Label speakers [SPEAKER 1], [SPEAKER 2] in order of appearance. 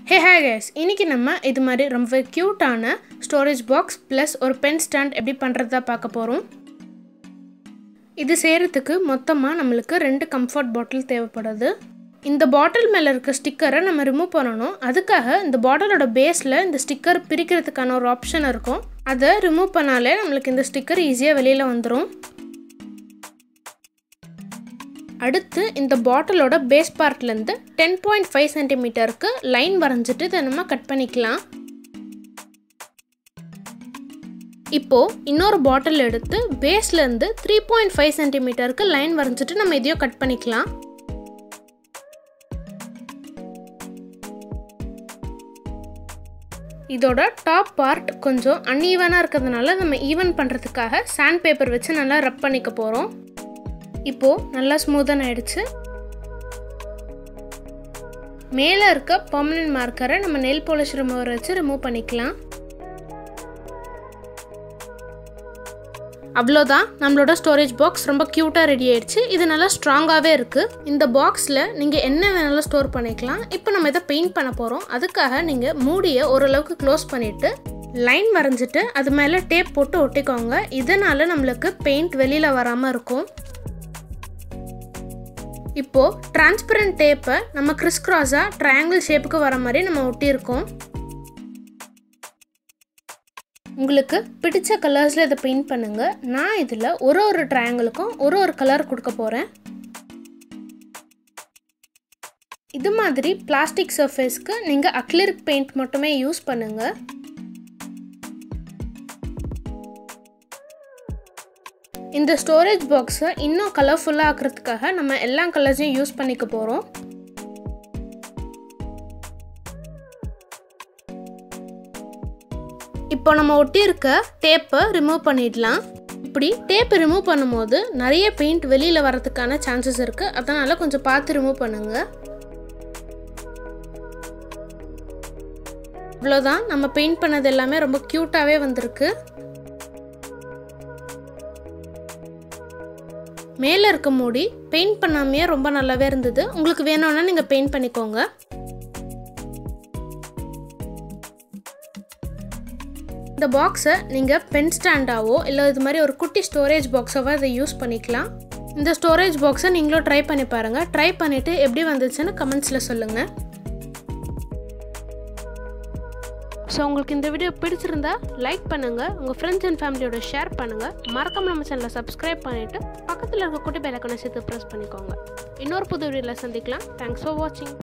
[SPEAKER 1] ஹே ஹே case இன்றைக்கி நம்ம இது மாதிரி ரொம்ப க்யூட்டான ஸ்டோரேஜ் பாக்ஸ் ப்ளஸ் ஒரு பென் ஸ்டாண்ட் எப்படி பண்ணுறதா பார்க்க போகிறோம் இது செய்கிறதுக்கு மொத்தமாக நம்மளுக்கு ரெண்டு கம்ஃபர்ட் பாட்டில் தேவைப்படுது இந்த பாட்டில் மேலே இருக்க ஸ்டிக்கரை நம்ம ரிமூவ் பண்ணணும் அதுக்காக இந்த பாட்டிலோட பேஸில் இந்த ஸ்டிக்கர் பிரிக்கிறதுக்கான ஒரு ஆப்ஷன் இருக்கும் அதை ரிமூவ் பண்ணாலே நம்மளுக்கு இந்த ஸ்டிக்கர் ஈஸியாக வெளியில் வந்துடும் அடுத்து இந்த பாட்டிலோட பேஸ் பார்ட்லேருந்து டென் பாயிண்ட் ஃபைவ் சென்டிமீட்டருக்கு லைன் வரைஞ்சிட்டு இதை நம்ம கட் பண்ணிக்கலாம் இப்போது இன்னொரு பாட்டில் எடுத்து பேஸ்லேருந்து த்ரீ பாயிண்ட் ஃபைவ் சென்டிமீட்டருக்கு லைன் வரைஞ்சிட்டு நம்ம இதையும் கட் பண்ணிக்கலாம் இதோட டாப் பார்ட் கொஞ்சம் அன்ஈவனாக இருக்கிறதுனால நம்ம ஈவன் பண்ணுறதுக்காக சாண்ட் பேப்பர் வச்சு நல்லா ரப் பண்ணிக்க போகிறோம் இப்போது நல்லா ஸ்மூதன் ஆயிடுச்சு மேலே இருக்க பர்மனன்ட் மார்க்கரை நம்ம நெல் பாலிஷ் ரிமூவர் வச்சு ரிமூவ் பண்ணிக்கலாம் அவ்வளோதான் நம்மளோட ஸ்டோரேஜ் பாக்ஸ் ரொம்ப க்யூட்டாக ரெடி ஆயிடுச்சு இது நல்லா ஸ்ட்ராங்காகவே இருக்குது இந்த பாக்ஸில் நீங்கள் என்ன வேணாலும் ஸ்டோர் பண்ணிக்கலாம் இப்போ நம்ம இதை பெயிண்ட் பண்ண போகிறோம் அதுக்காக நீங்கள் மூடியை ஓரளவுக்கு க்ளோஸ் பண்ணிவிட்டு லைன் வரைஞ்சிட்டு அது மேலே டேப் போட்டு ஒட்டிக்கோங்க இதனால் நம்மளுக்கு பெயிண்ட் வெளியில் வராமல் இருக்கும் இப்போது டிரான்ஸ்பரண்ட் டேப்பை நம்ம கிறிஸ் கிராஸாக ட்ரையாங்கிள் ஷேப்புக்கு வர மாதிரி நம்ம ஒட்டியிருக்கோம் உங்களுக்கு பிடிச்ச கலர்ஸில் இதை பெயிண்ட் பண்ணுங்கள் நான் இதில் ஒரு ஒரு ட்ரையாங்கிளுக்கும் ஒரு ஒரு கலர் கொடுக்க போகிறேன் இது மாதிரி பிளாஸ்டிக் சர்ஃபேஸ்க்கு நீங்கள் அக்லிரிக் பெயிண்ட் மட்டுமே யூஸ் பண்ணுங்கள் இந்த ஸ்டோரேஜ் பாக்ஸை இன்னும் கலர்ஃபுல்லாக ஆக்கிறதுக்காக நம்ம எல்லா கலர்ஸையும் யூஸ் பண்ணிக்க போகிறோம் இப்போ நம்ம ஒட்டியிருக்க டேப்பை ரிமூவ் பண்ணிடலாம் இப்படி டேப் ரிமூவ் பண்ணும்போது நிறைய பெயிண்ட் வெளியில் வரதுக்கான சான்சஸ் இருக்குது அதனால் கொஞ்சம் பார்த்து ரிமூவ் பண்ணுங்கள் அவ்வளோதான் நம்ம பெயிண்ட் பண்ணது எல்லாமே ரொம்ப க்யூட்டாகவே வந்திருக்கு மேலே இருக்க மூடி பெயிண்ட் பண்ணாமையே ரொம்ப நல்லாவே இருந்தது உங்களுக்கு வேணும்னா நீங்கள் பெயிண்ட் பண்ணிக்கோங்க இந்த பாக்ஸை நீங்கள் பென் ஸ்டாண்டாவோ இல்லை இது மாதிரி ஒரு குட்டி ஸ்டோரேஜ் பாக்ஸாவோ இதை யூஸ் பண்ணிக்கலாம் இந்த ஸ்டோரேஜ் பாக்ஸை நீங்களும் ட்ரை பண்ணி பாருங்கள் ட்ரை பண்ணிவிட்டு எப்படி வந்துச்சுன்னு கமெண்ட்ஸில் சொல்லுங்கள் ஸோ உங்களுக்கு இந்த வீடியோ பிடிச்சிருந்தா லைக் பண்ணுங்கள் உங்கள் ஃப்ரெண்ட்ஸ் அண்ட் ஃபேமிலியோட ஷேர் பண்ணுங்கள் மறக்காம நம்ம சேனலை சப்ஸ்கிரைப் பண்ணிவிட்டு பக்கத்தில் இருக்க குட்டி பெலக்கனை சேர்த்து ப்ரெஸ் பண்ணிக்கோங்க இன்னொரு புது வீடியோவில் சந்திக்கலாம் தேங்க்ஸ் ஃபார் வாட்சிங்